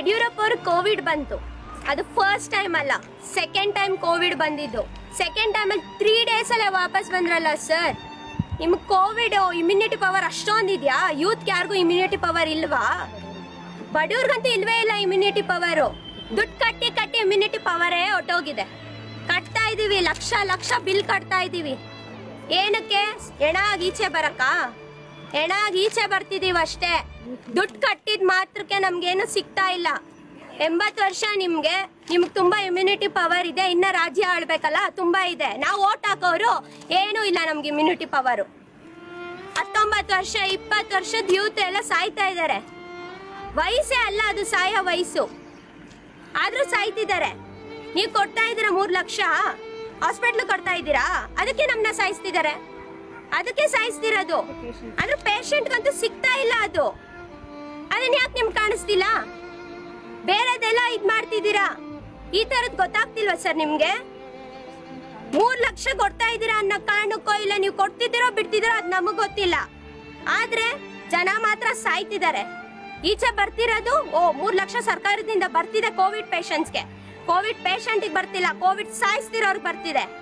ಯಡಿಯೂರಪ್ಪ ಅವ್ರ ಕೋವಿಡ್ ಬಂತು ಅದು ಫಸ್ಟ್ ಟೈಮ್ ಅಲ್ಲ ಸೆಕೆಂಡ್ ಟೈಮ್ ಕೋವಿಡ್ ಬಂದಿದ್ದು ಸೆಕೆಂಡ್ ಟೈಮ್ ಅಲ್ಲಿ ತ್ರೀ ಡೇಸ್ ಅಲ್ಲೇ ವಾಪಸ್ ಬಂದ್ರಲ್ಲ ಸರ್ ನಿಮ್ಗೆ ಕೋವಿಡ್ ಇಮ್ಯುನಿಟಿ ಪವರ್ ಅಷ್ಟೊಂದಿದ್ಯಾ ಯೂತ್ ಯಾರಿಗೂ ಇಮ್ಯುನಿಟಿ ಪವರ್ ಇಲ್ವಾ ಬಡವ್ರಿಗಂತೂ ಇಲ್ವೇ ಇಲ್ಲ ಇಮ್ಯುನಿಟಿ ಪವರು ದುಡ್ಡು ಕಟ್ಟಿ ಕಟ್ಟಿ ಇಮ್ಯುನಿಟಿ ಪವರೇ ಹೊಟ್ಟೋಗಿದೆ ಕಟ್ತಾ ಇದೀವಿ ಲಕ್ಷ ಲಕ್ಷ ಬಿಲ್ ಕಟ್ತಾ ಇದೀವಿ ಏನಕ್ಕೆ ಹೆಣ ಆಗಿ ಈಚೆ ಬರಕ್ಕ ಹೆಣ ಆಗಿ ಈಚೆ ಬರ್ತಿದೀವಿ ಅಷ್ಟೇ ದುಡ್ಡು ಕಟ್ಟಿದ ಮಾತ್ರಕ್ಕೆ ನಮ್ಗೇನು ಸಿಗ್ತಾ ಇಲ್ಲ ಎಂಬತ್ತು ವರ್ಷ ನಿಮ್ಗೆ ನಿಮ್ಗೆ ತುಂಬಾ ಇಮ್ಯುನಿಟಿ ಪವರ್ ಇದೆ ಇನ್ನ ರಾಜ್ಯ ಆಳ್ಬೇಕಲ್ಲ ತುಂಬಾ ಇದೆ ನಾವು ಓಟ್ ಹಾಕೋರು ಏನೂ ಇಲ್ಲ ನಮ್ಗೆ ಇಮ್ಯುನಿಟಿ ಪವರು ಹತ್ತೊಂಬತ್ತು ವರ್ಷ ಇಪ್ಪತ್ತು ವರ್ಷದ ಯೂತ್ ಎಲ್ಲ ಸಾಯ್ತಾ ಇದ್ದಾರೆ ವಯಸ್ಸೇ ಅಲ್ಲ ಅದು ಸಾಯೋ ವಯಸ್ಸು ಆದ್ರೂ ಸಾಯ್ತಿದ್ದಾರೆ ನೀವು ಕೊಡ್ತಾ ಇದ್ದೀರಾ ಮೂರ್ ಲಕ್ಷ ಹಾಸ್ಪಿಟ್ಲ್ ಕೊಡ್ತಾ ಇದ್ದೀರಾ ಅದಕ್ಕೆ ನಮ್ನ ಸಾಯಿಸ್ತಿದ್ದಾರೆ ಅದಕ್ಕೆ ಸಾಯಿಸ್ತಿರೋದು ಆದ್ರೂ ಪೇಷಂಟ್ಗಂತೂ ಸಿಗ್ತಾ ಇಲ್ಲ ಅದು ಅದನ್ನ ಯಾಕೆ ನಿಮ್ಗೆ ಕಾಣಿಸ್ತಿಲ್ಲ ಬೇರೆದೆಲ್ಲ ಇದ್ ಮಾಡ್ತಿದ್ದೀರಾ ಈ ತರದ್ ಗೊತ್ತಾಗ್ತಿಲ್ವಾ ಸರ್ ನಿಮ್ಗೆ ಮೂರ್ ಲಕ್ಷ ಕೊಡ್ತಾ ಇದ್ದೀರಾ ಅನ್ನೋ ಕಾರಣಕ್ಕೋ ಇಲ್ಲ ನೀವು ಕೊಡ್ತಿದ್ದೀರೋ ಬಿಡ್ತಿದ್ದೀರೋ ಅದ್ ನಮಗ್ ಗೊತ್ತಿಲ್ಲ ಆದ್ರೆ ಜನ ಮಾತ್ರ ಸಾಯ್ತಿದ್ದಾರೆ ಈಚೆ ಬರ್ತಿರೋದು ಓ ಮೂರ್ ಲಕ್ಷ ಸರ್ಕಾರದಿಂದ ಬರ್ತಿದೆ ಕೋವಿಡ್ ಪೇಷಂಟ್ಸ್ಗೆ ಕೋವಿಡ್ ಪೇಷಂಟ್ ಬರ್ತಿಲ್ಲ ಕೋವಿಡ್ ಸಾಯಿಸ್ತಿರೋರ್ಗೆ ಬರ್ತಿದೆ